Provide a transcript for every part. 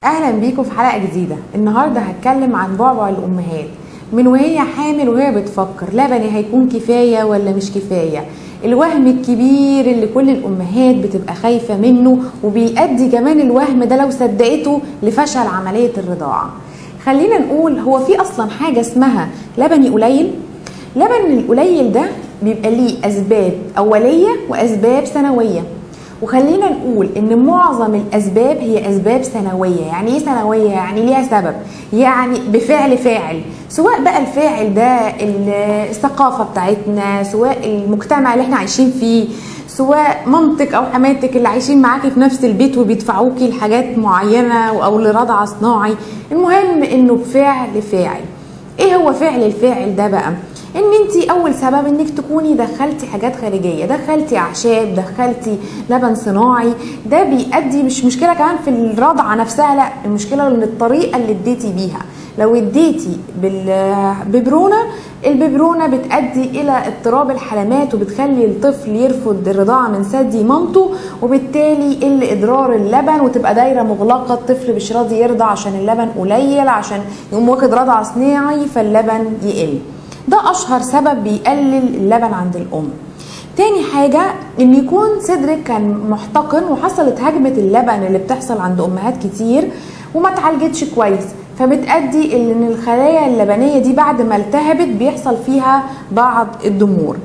اهلا بيكم في حلقه جديده النهارده هتكلم عن بعبع الامهات من وهي حامل وهي بتفكر لبني هيكون كفايه ولا مش كفايه الوهم الكبير اللي كل الامهات بتبقى خايفه منه وبيؤدي كمان الوهم ده لو صدقته لفشل عمليه الرضاعه خلينا نقول هو في اصلا حاجه اسمها لبني قليل لبن القليل ده بيبقى ليه اسباب اوليه واسباب ثانويه وخلينا نقول ان معظم الاسباب هي اسباب ثانويه يعني ايه ثانويه يعني ليها سبب يعني بفعل فاعل سواء بقى الفاعل ده الثقافه بتاعتنا سواء المجتمع اللي احنا عايشين فيه سواء مامتك او حماتك اللي عايشين معاكي في نفس البيت وبيدفعوكي لحاجات معينه او لرضع صناعي المهم انه بفعل فاعل ايه هو فعل الفاعل ده بقى ان انت اول سبب انك تكوني دخلتي حاجات خارجيه دخلتي اعشاب دخلتي لبن صناعي ده بيؤدي مش مشكله كمان في الرضعه نفسها لا المشكله ان الطريقه اللي اديتي بيها لو اديتي بالببرونه الببرونه بتؤدي الى اضطراب الحلمات وبتخلي الطفل يرفض الرضاعه من ثدي مامته وبالتالي يقل ادرار اللبن وتبقى دايره مغلقه الطفل مش راضي يرضع عشان اللبن قليل عشان يقوم واخد رضع صناعي فاللبن يقل ده اشهر سبب بيقلل اللبن عند الام تاني حاجة ان يكون صدرك كان محتقن وحصلت هجمة اللبن اللي بتحصل عند امهات كتير وما اتعالجتش كويس فبتأدي ان الخلايا اللبنية دي بعد ما التهبت بيحصل فيها بعض الضمور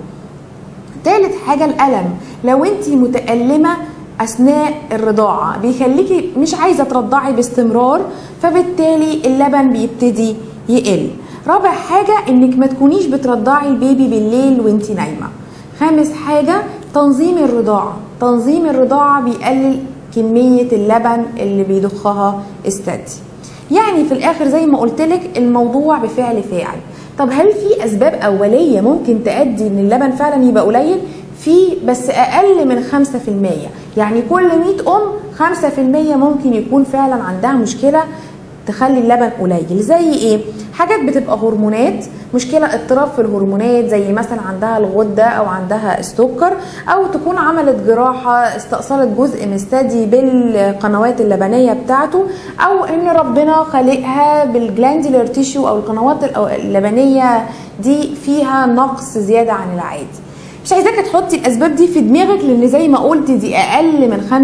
تالت حاجة الألم لو انت متألمة اثناء الرضاعة بيخليكي مش عايزة ترضعي باستمرار فبالتالي اللبن بيبتدي يقل رابع حاجة انك ما تكونيش بترضعي البيبي بالليل وانت نايمة خامس حاجة تنظيم الرضاعة تنظيم الرضاعة بيقلل كمية اللبن اللي بيضخها الثدي يعني في الاخر زي ما قلت لك الموضوع بفعل فاعل طب هل في اسباب اولية ممكن تؤدي ان اللبن فعلا يبقى قليل في بس اقل من 5% يعني كل 100 ام 5% ممكن يكون فعلا عندها مشكلة تخلي اللبن قليل زي ايه حاجات بتبقى هرمونات مشكلة اضطراب في الهرمونات زي مثلا عندها الغدة او عندها السكر او تكون عملت جراحة استأصلت جزء من الثدي بالقنوات اللبنية بتاعته او ان ربنا خلقها بالجلاندولار تيشو او القنوات اللبنية دي فيها نقص زيادة عن العادي مش عايزاك تحطي الاسباب دي في دماغك لان زي ما قلت دي اقل من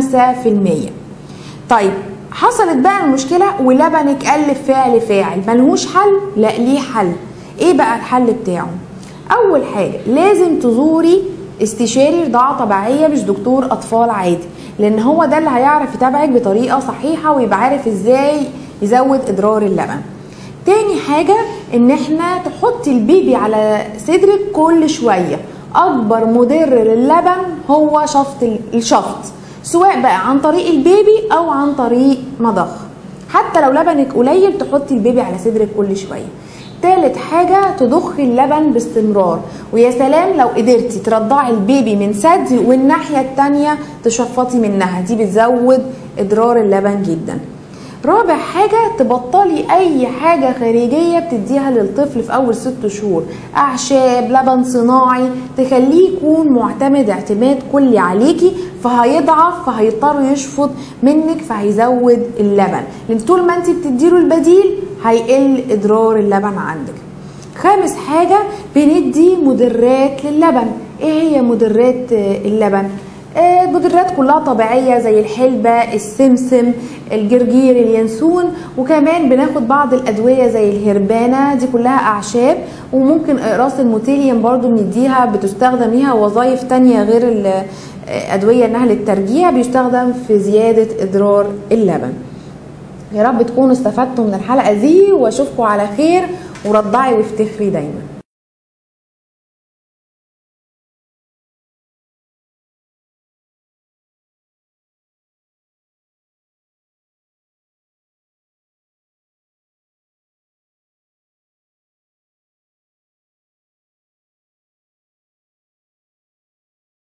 5% طيب حصلت بقى المشكلة ولبنك قل فعل فاعل ملهوش حل لا ليه حل ايه بقى الحل بتاعه اول حاجة لازم تزوري استشاري رضاعة طبيعية مش دكتور اطفال عادي لان هو ده اللي هيعرف يتابعك بطريقة صحيحة ويبقى عارف ازاي يزود ادرار اللبن تاني حاجة ان احنا تحطي البيبي على صدرك كل شوية اكبر مضر للبن هو شفط الشفط سواء بقى عن طريق البيبي او عن طريق مضخ حتى لو لبنك قليل تحطي البيبي على صدرك كل شويه تالت حاجة تضخي اللبن باستمرار ويا سلام لو قدرتي ترضعي البيبي من ثدي والناحية التانية تشفطي منها دي بتزود إدرار اللبن جدا رابع حاجة تبطلي أي حاجة خارجية بتديها للطفل في أول ست شهور أعشاب لبن صناعي تخليه يكون معتمد اعتماد كلي عليكي فهيضعف فهيضطر يشفط منك فهيزود اللبن لأن طول ما أنت بتديله البديل هيقل إدرار اللبن عندك خامس حاجة بندي مدرات للبن ايه هي مدرات اللبن المدرات كلها طبيعية زي الحلبة السمسم الجرجير اليانسون وكمان بناخد بعض الأدوية زي الهربانة دي كلها أعشاب وممكن إقراص الموتيليوم برضو بنديها بتستخدم ليها وظائف تانية غير الأدوية إنها للترجيع بيستخدم في زيادة إدرار اللبن يا رب تكونوا استفدتوا من الحلقة دي واشوفكم على خير ورضعي وافتخري دايما